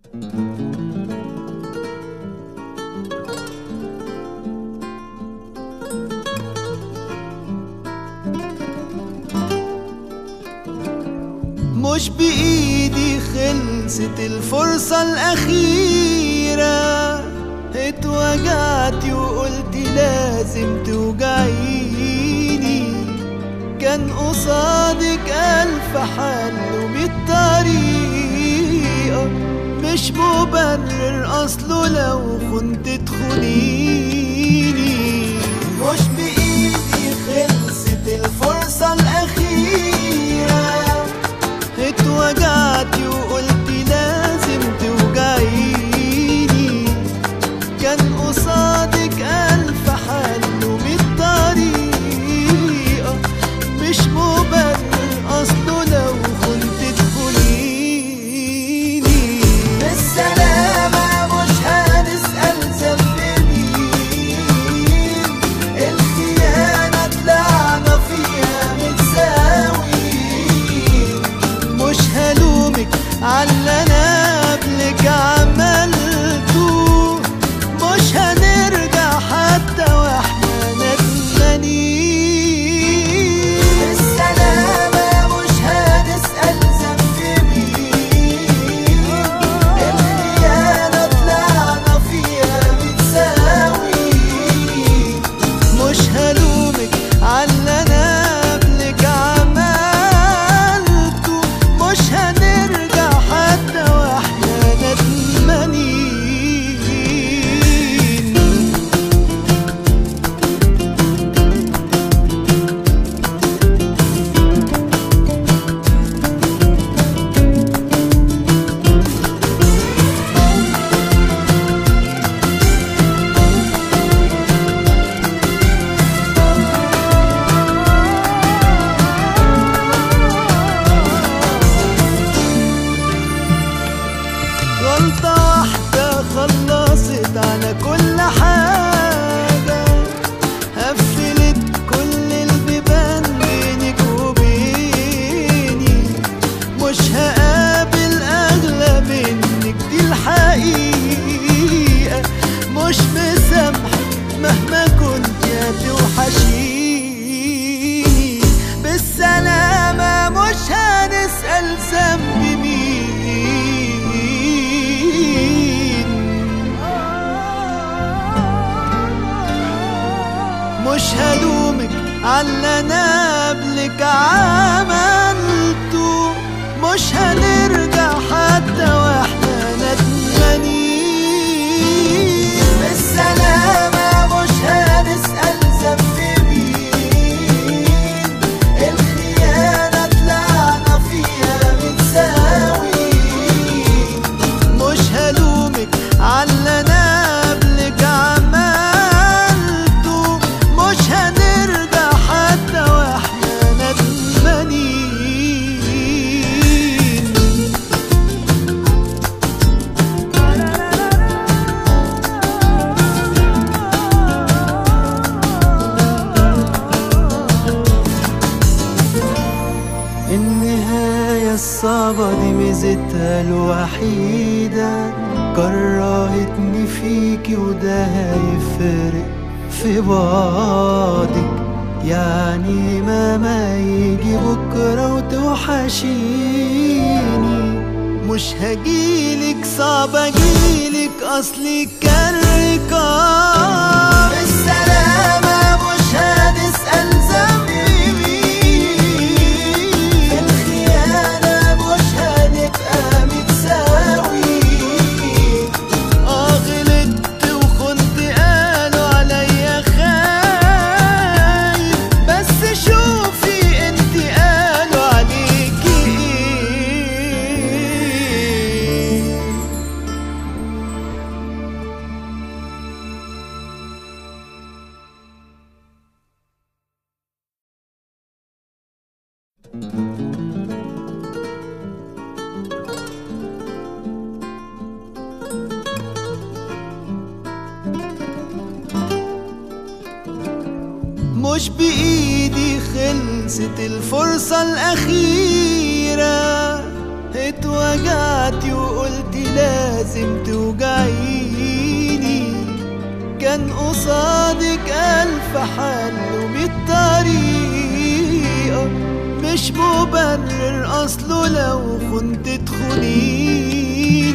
مش بإيدي خلصت الفرصة الأخيرة اتوجعتي وقلتي لازم توجعيني كان قصادك ألف حل ومية طريقة مش مبرر أصله لو كنت تخونيني مش بإيدي خلصت الفرصة الأخيرة اتوجعتي وقلتي لازم توجعيني كان قصادك ألف حل ومية طريقة مش مبرر أصله لو كنت تخونيني بالسلامة مش هنسأل ذنب مين الخيانة طلعنا فيها متساويين مش هلومك على اللي انا قبلك عملته مش هنرجع حتى واحنا ندمانين السلامة مش هنسأل ذنب مين الخيانة طلعنا فيها متساويين مش هلومك على اللي انا قبلك عملته مش هنرجع حتى واحنا ندمانين غلطة واحدة خلصت على كل حاجة قفلت كل البيبان بينك وبيني مش هقابل أغلى منك دي الحقيقة مش مسامحك مهما كنت هتوحشيني بالسلامة مش هنسأل ذنب مين مش هلومك على اللي انا قبلك عملته مش هنرجع حتى واحنا ندمانين بالسلامة مش هنسأل ذنب مين الخيانة طلعنا فيها متساويين مش هلومك على اللي انا قبلك عملته مش هنرجع حتى واحنا ندمانين النهاية الصعبة دي ميزتها الوحيدة كرهتني فيكي وده هيفرق في بعضك يعني ما ما يجي بكرة وتوحشيني مش هجيلك صعب اجيلك اصلي كركة بالسلامة مش هنسأل ذنبي مين الخيانة مش هنبقى متساويين اه غلطت وخنت قالوا عليا خايف بس شوفي انت قالوا عليكي ايه مش بإيدي خلصت الفرصة الأخيرة اتوجعتي وقلتي لازم توجعيني كان قصادك ألف حل ومية طريقة مش مبرر أصله لو كنت تخونيني